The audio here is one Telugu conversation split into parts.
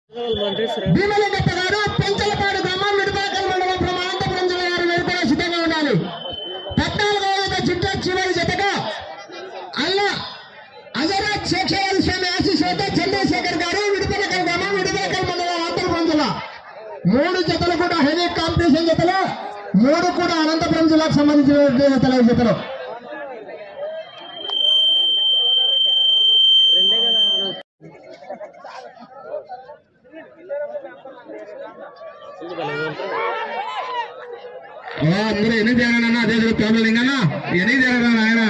భీమలింగప్ప గారు పెంచలపాడు గ్రామం మిడిపాకల్ మండలం ప్రమాణాంతపురం జిల్లా వారి వెలుపల సిద్ధంగా ఉండాలి పద్నాలుగో విధ చిట్ట చివరి జతగా అల్ల అజరాజ్ శేషావళి స్వామి ఆశీస్సులతో చంద్రశేఖర్ గారు విడిపలకల్ గ్రామం విడిపలకల్ మండలం అనంతపురం జిల్లా మూడు జతలు కూడా హెవీ కాంపిటీషన్ జతలు మూడు కూడా అనంతపురం జిల్లాకు సంబంధించిన జతలు ఈ జతలు ఓ అందరూ ఎన్ని తేడానన్నా అదే తోటలు లింగన్నా ఎన్ని తేడా ఆయన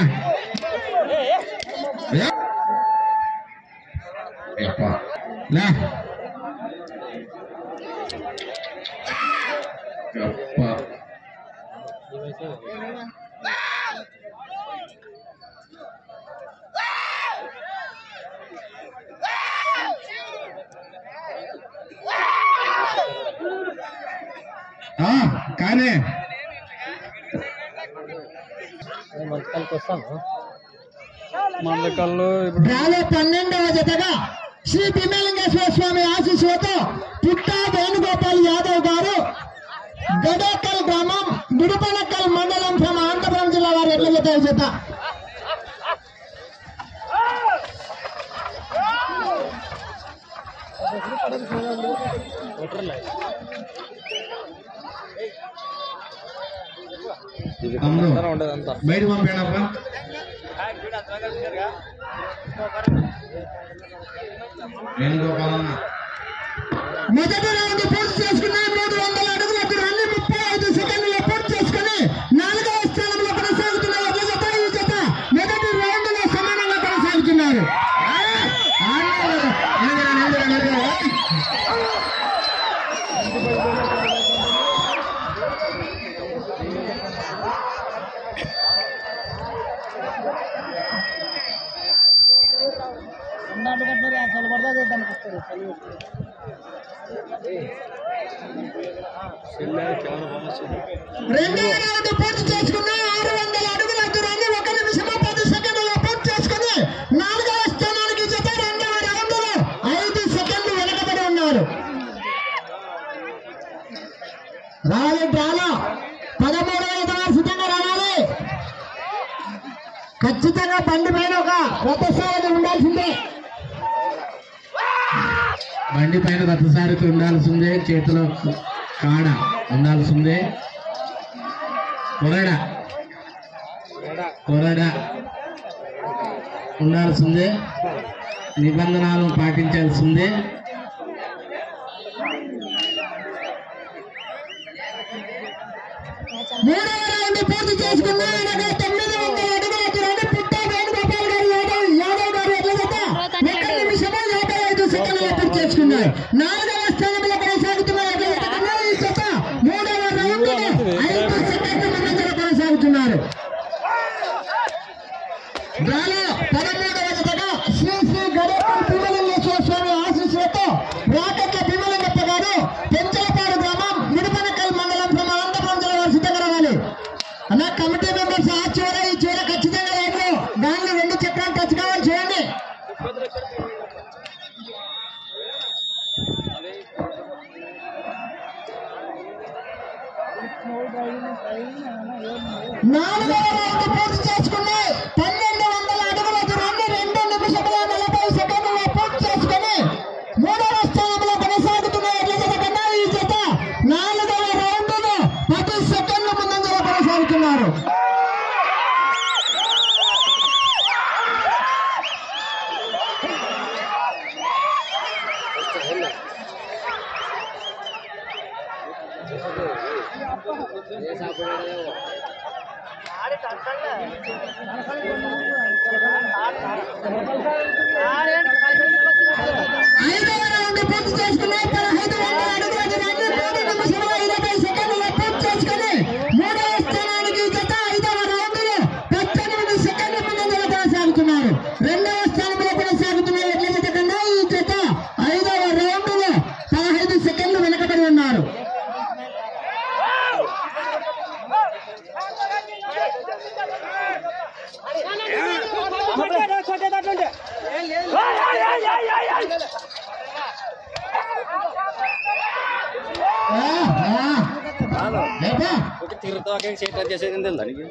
లే అప్ప. ఆ, కానీ మంతకాలకి వస్తాను మందకాల్లో ఇప్పుడు డ్రాలో పన్నెండవ జతగా శ్రీ భీమలింగేశ్వర స్వామి ఆశీస్సులతో పుట్టా వేణుగోపాల్ యాదవ్ గారు గడేకల్ గ్రామం గుడిపనక్కల్ మండలం ఫ్రమ్ అనంతపురం జిల్లా వారి ఎట్ల జత ఈ జత తమ్ముడు ఉండదు అంతా బయట పంపాడప్పా వేణుగోపాలన్న మొదటి రౌండ్ పూర్తి చేసుకుని మూడు వందల అడుగుల దూరాన్ని ముప్పై ఐదు సెకండ్లలో పూర్తి చేసుకుని నాలుగవ స్థానంలో కొనసాగుతున్న ఎడ్ల జత ఈ జత మొదటి రౌండ్ లో సమానంగా కొనసాగుతున్నారు ఆ, ఆడలేదు. నిలబడ, నిలబడ, నిలబడ. రెండవ రౌండ్ పూర్తి చేసుకుని ఆరు వందల అడుగుల దూరాన్ని ఒక నిమిషము పది సెకండ్లలో పూర్తి చేసుకుని నాలుగవ స్థానానికి జత రెండవ రౌండ్ లో ఐదు సెకండ్లు వెనకబడి ఉన్నారు రావాలి డ్రాలో పదమూడవ ఎదవారు సిద్ధంగా రావాలి ఖచ్చితంగా బండి పైన ఒక రథసారథి ఉండాల్సిందే బండి పైన రథసారికి ఉండాల్సిందే చేతిలో కాడ ఉండాల్సిందే కొరడ కొరడ ఉండాల్సిందే నిబంధనలు పాటించాల్సిందే మూడవ రౌండ్ పూర్తి చేసుకున్న అనగా తొమ్మిది వందల అడుగుల దూరాన్ని పుట్ట వేణుగోపాల్ గారు యాదవ్ యాదవ్ గారు ఎట్ల జత ఒక నిమిషము యాభై ఐదు సెకండ్లలో పూర్తి చేసుకున్నారు నాలుగవ స్థానంలో కొనసాగుతున్న ఎట్ల జత కన్నా ఈ జత మూడవ రౌండ్ ఐదు సెకండ్ల ముందంజలో కొనసాగుతున్నారు డ్రాలో పదమూడవ జతగా శ్రీ శ్రీ గడేపల్లి భీమలింగేశ్వర స్వామి ఆశీస్సులతో రాకెట్ల భీమలింగప్ప గారు పెంచలపాడు గ్రామం ముడిపనకల్ మండలం from అనంతపురం జిల్లా వారు సిద్ధంగా రావాలి అన్న కమిటీ మెంబర్స్ ఆ చివర ఈ చివర ఖచ్చితంగా రైలు దానిలో రెండు చక్రాలు టచ్ కావాలి చేయండి నాలుగవ రౌండ్ పూర్తి చేసుకుని పన్నెండు వందల అడుగుల దూరాన్ని రెండు నిమిషముల నలభై సెకండ్లలో పూర్తి చేసుకుని మూడవ స్థానంలో కొనసాగుతున్న ఎడ్ల జత కన్నా ఈ జత నాలుగవ రౌండ్ పది సెకండ్ల ముందంజలో కొనసాగుతున్నారు ఐదవ రౌండ్ పూర్తి చేసుకుని పదహైదు వందల అడుగుల దూరాన్ని మూడు నిమిషముల ఇరవై సెకండ్లలో పూర్తి చేసుకుని మూడవ స్థానానికి ఈ జత ఐదవ రౌండ్ లో పద్దెనిమిది సెకండ్ల ముందంజలో కొనసాగుతున్నారు రెండవ స్థానంలో కొనసాగుతున్న ఎడ్ల జత కన్నా ఈ జత ఐదవ రౌండ్ లో పదహైదు సెకండ్లు వెనకబడి ఉన్నారు లేపా ఒక తిరుగుతా చేయటం చేసేది దానికి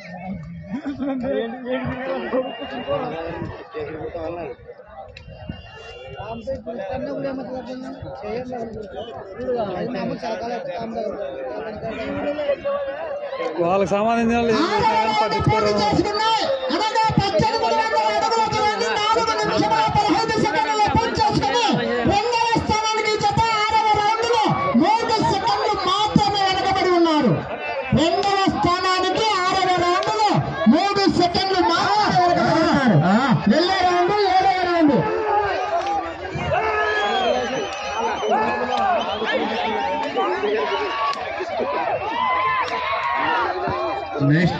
వాళ్ళకి సంబంధించిన పట్టించుకోరు చేసుకున్నాయి అనగా పద్దెనిమిది వందల అడుగుల దూరాన్ని నాలుగు నిమిషముల పదహైదు సెకండ్లలో పూర్తి చేసుకుని రెండవ స్థానానికి జత ఆరవ రౌండ్లో మూడు సెకండ్లు మాత్రమే వెనకబడి ఉన్నారు రెండవ స్థానానికి ఆరవ రౌండ్లో మూడు సెకండ్లు మాత్రమే వెనకబడి ఉన్నారు వెళ్ళే రౌండ్ ఏడవ రౌండ్ నెక్స్ట్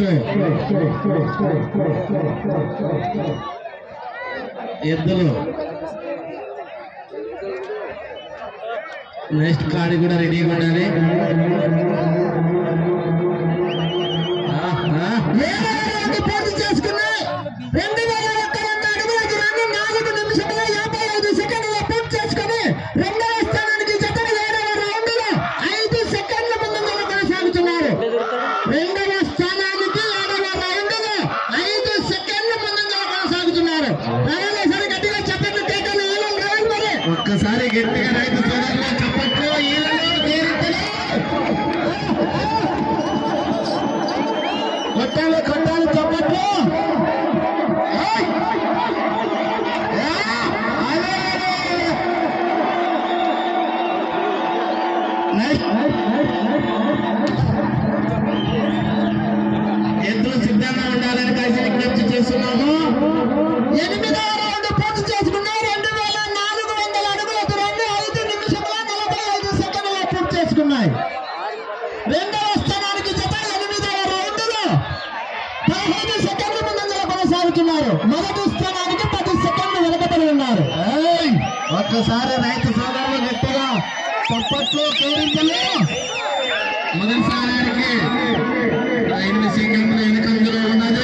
ఎద్దులు నెక్స్ట్ కాడి కూడా రెడీగా ఉండాలి ఆ, ఆ. వేలాది పూర్తి చేసుకున్నాయి రెండు వేల ఒక్క వంద అడుగుల దూరాన్ని నాలుగు నిమిషముల యాభై ఐదు సెకండ్ల పూర్తి చేసుకుని రెండవ స్థానానికి జతను ఏడవ రౌండ్ లో ఐదు సెకండ్ల ముందంజలో కొనసాగుతున్నారు రెండవ స్థానానికి ఏడవ రౌండ్ లో ఐదు సెకండ్ల ముందంజలో కొనసాగుతున్నారు రవాణా సరి గట్టిగా చెప్పండి కేకలు ఏలో రౌండ్ మరి ఒక్కసారి గట్టిగా రైతు సోదరులు చప్పట్లు ఈలలో తీరుతలు కొట్టాలి కొట్టాలి చెప్పట్లు ఏయ్! ఏ! అలే! ఎద్దులు సిద్ధంగా ఉండాలని కలిసి విజ్ఞప్తి చేస్తున్నాము ఎనిమిదవ రౌండ్ పూర్తి చేసుకున్నాయి రెండు వేల నాలుగు వందల అడుగుల దూరాన్ని ఐదు నిమిషముల నలభై ఐదు సెకండ్ల పూర్తి చేసుకున్నాయి రెండవ స్థానానికి జత ఎనిమిదవ రౌండ్ లో పదహైదు సెకండ్ల ముందంజలో కొనసాగుతున్నారు మొదటి స్థానానికి పది సెకండ్లు వెనకబడి ఉన్నారు ఏయ్! ఒక్కసారి రైతు సోదరులు గట్టిగా చప్పట్లు కేరింతలు మొదటిసారికి ఎనిమిది సెకండ్లు వెనుకందులో ఉన్నది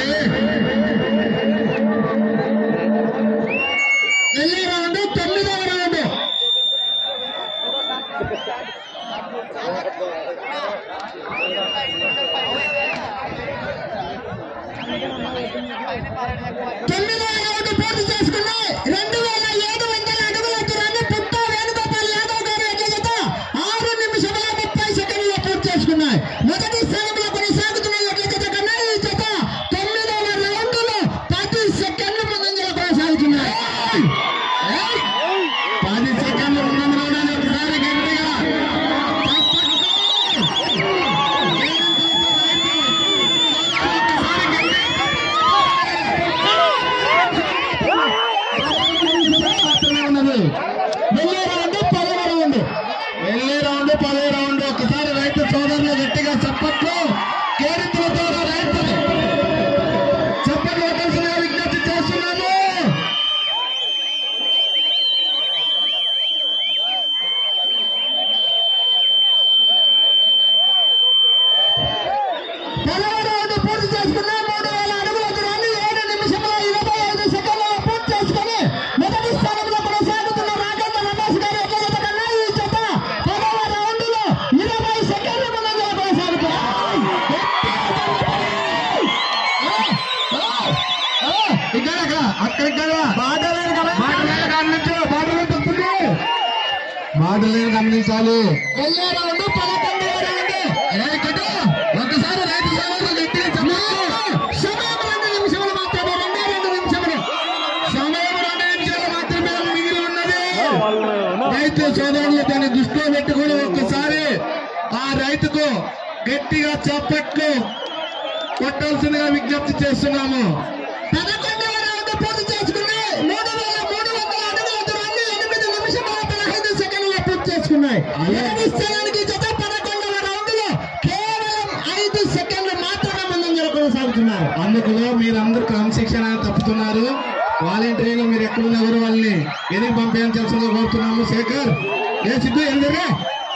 వెళ్ళే రౌండ్ తొమ్మిదవ రౌండ్ తొమ్మిదవ రౌండ్ పూర్తి చేసుకున్నాయి రెండు వేల ఏడు వందల అడుగుల దూరాన్ని పుట్ట వేణుగోపాల్ యాదవ్ గారు ఎట్ల జత ఆరు నిమిషముల ముప్పై సెకండ్లో పూర్తి చేసుకున్నాయి మొదటి స్థానంలో కొనసాగుతున్న ఎట్ల జత కన్నా ఈ జత తొమ్మిదవ రౌండ్ లో పది సెకండ్ల ముందంజలో కొనసాగుతున్నాయి ఏయ్! పది సెకండ్లు ఉన్నందులోనే ఒకసారి గట్టిగా మాత్రమే ఉన్నది వెళ్ళే రౌండ్ పదవ రౌండ్ వెళ్ళే రౌండ్ పదే రౌండ్ ఒకసారి రైతు సోదరులు గట్టిగా చప్పట్లు కేరింతల ద్వారా రైతులు చప్పట్లు కలిసిన విజ్ఞప్తి చేస్తున్నాము పదవ రౌండ్ పూర్తి చేసుకున్నాయి మూడు వేల అడుగుల దూరాన్ని ఏడు నిమిషముల ఇరవై ఐదు సెకండ్లలో పూర్తి చేసుకుని మొదటి స్థానంలో కొనసాగుతున్న రాజేంద్ర రమేష్ గారు ఎట్ల జత కన్నా ఈ జత పదవ రౌండ్ లో ఇరవై సెకండ్ల ముందంజలో కొనసాగుతున్నారు ఇక్కడ అక్కడ అక్కడ ఇక్కడ బాధలేని కదా మాటలను గమనించు మాటలు తప్పులు మాటలను గమనించాలి వెళ్ళే రౌండ్ పదకొండవ రౌండ్ ఏ కట్టు ఒకసారి రైతు సోదరులు గట్టిగా చప్పట్లు సమయం రెండు నిమిషములు మాత్రమే రెండే రెండు నిమిషములు సమయం రెండు నిమిషాలు మాత్రమే మిగిలి ఉన్నది రైతు సోదరులు దాన్ని దృష్టిలో పెట్టుకుని ఒక్కసారి ఆ రైతుకు గట్టిగా చప్పట్లు కొట్టాల్సిందిగా విజ్ఞప్తి చేస్తున్నాము పదకొండవ రౌండ్ పూర్తి చేసుకున్నాయి మూడు వేల మూడు వందల అడుగుల దూరాన్ని ఎనిమిది నిమిషముల పదహైదు సెకండ్ల పూర్తి చేసుకున్నాయి మొదటి స్థానానికి జత పదకొండవ రౌండ్ లో కేవలం ఐదు సెకండ్లు మాత్రమే ముందంజలో కొనసాగుతున్నారు అందుకు మీరందరూ క్రమశిక్షణ తప్పుతున్నారు వాలంటీర్లు మీరు ఎక్కడున్న ఎవరు వాళ్ళని ఎందుకు పంపించాల్సిందిగా కోరుతున్నాము శేఖర్ ఏ సిద్ధు ఎందుకే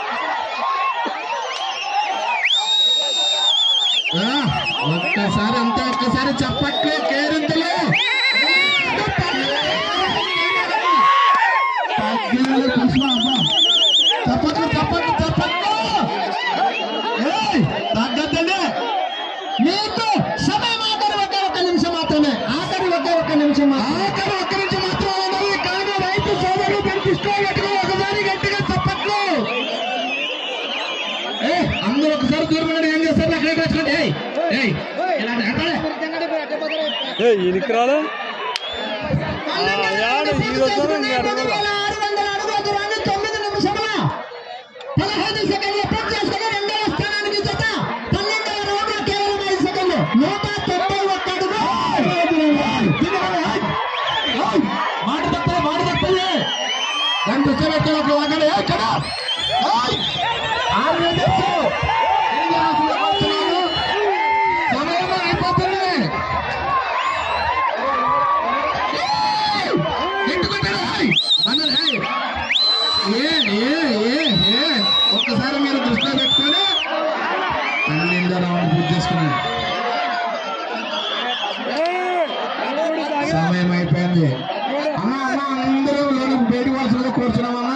ఒక్కసారి అంతా ఒక్కసారి చప్పట్లు కేరింతలు చప్పట్లు చప్పట్లు చప్పట్లు వేసుకోండి ఏయ్ ఏయ్ ఇలా ఎక్కడే ఏ ఈయనకి రాలే యాడ ఈ రోజు ఇంకా అడగల ఆరు వందల అడుగుల దూరాన్ని తొమ్మిది నిమిషముల పదహైదు సెకండ్ల పూర్తి చేసుకుని రెండవ స్థానానికి జత పన్నెండవ రౌండ్ లో కేవలం ఐదు సెకండ్లు నూట తొంభై ఒక్క అడుగు మాట తప్పే మాట తప్పే ఎంత సేపు ఎక్కడ ఒక వాగలే ఎక్కడ ఏయ్! ఆరు వేలు తెచ్చు. ఏం చేయాల్సిందో కూర్చున్నాను. సమయం అయిపోతుంది ఏయ్! ఎట్టుకుంటారా? ఏయ్! అన్నారు, ఏయ్! ఏ ఏ ఏ ఏ ఒక్కసారి మీరు దృష్టిలో పెట్టుకొని పన్నెండో రౌండ్ పూర్తి చేసుకున్నాను సమయం అయిపోయింది అమ్మా అమ్మా అందరూ లోనికి బయట వలసలో కూర్చున్నామమ్మా